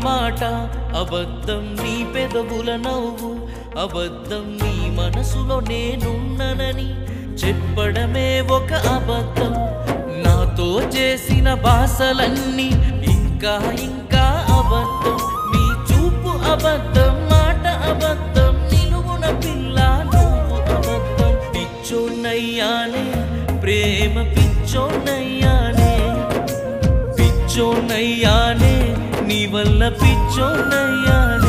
మాట అబద్ధం నీ పెదవుల నవ్వు అబద్ధం నీ మనసులో నేనున్ననని చెప్పడమే ఒక అబద్ధం నాతో చేసిన భాషలన్నీ ఇంకా ఇంకా అబద్ధం నీ చూపు అబద్ధం మాట అబద్ధం నిలువున పిల్ల నువ్వు అబద్ధం పిచ్చోన్నయ్యానే ప్రేమ పిచ్చోన్నయ్యానే పిచ్చోన్నయ్యానే నీ వల్ల పిచ్చోన్నయ్యానే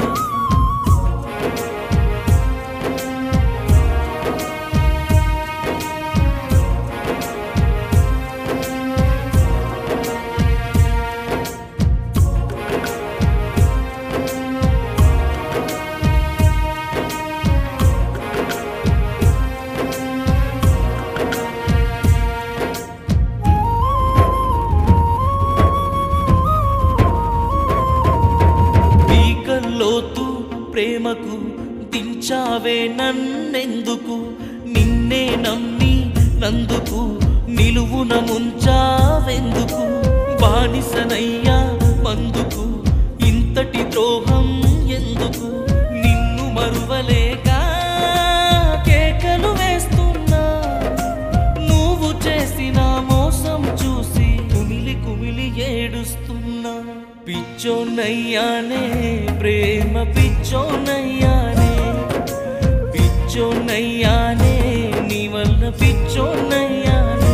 పీకల్లోతు ప్రేమకు దించావే నన్నెందుకు నిన్నే నమ్మి నందుకు నిలువున ముంచావెందుకు బానిసనయ్యా మందుకు ఇంతటి ద్రోహం ఎందుకు నిన్ను మరువలేక కేకలు వేస్తున్నా నువ్వు చేసిన మోసం చూసి కుమిలి కుమిలి ఏడుస్తున్నా పిచ్చోనయ్యానే ప్రేమ పిచ్చోనయ్యానే పిచ్చోనయ్యానే నీ వల్ల పిచ్చోనయ్యానే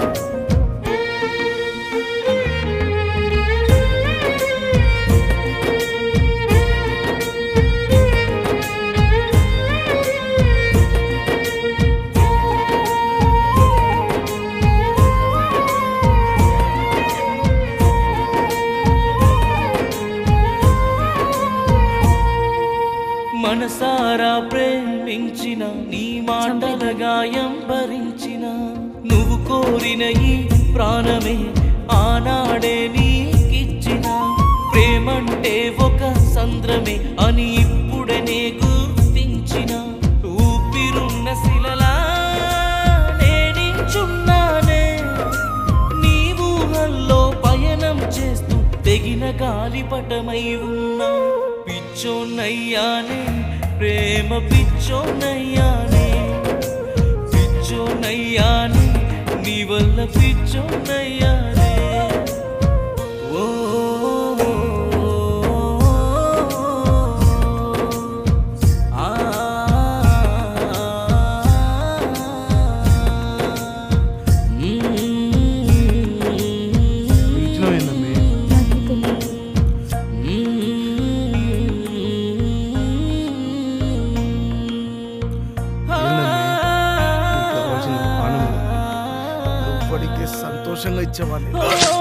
మనసారా ప్రేమించిన నీ మాటల గాయం భరించిన నువ్వు కోరిన ఈ ప్రాణమే ఆనాడే నీకిచ్చిన ప్రేమంటే ఒక సంద్రమే అని ఇప్పుడనే గుర్తించిన ఊపిరున్న శిలలా నేనించున్నానే నీ ఊహల్లో పయనం చేస్తూ తెగిన గాలిపటమై ఉన్నా పిచ్చోనయ్యానే ప్రేమ పిచ్చోనయ్యానే పిచ్చోనయ్యానే నీ వల్ల పిచ్చోనయ్యానే ఓ ఆ బీచ్లో ఏందమ్మి నాకు తెలియదు నీకు కావాల్సిన ఆనందం ఎవ్వడికి సంతోషంగా ఇచ్చేవాడిని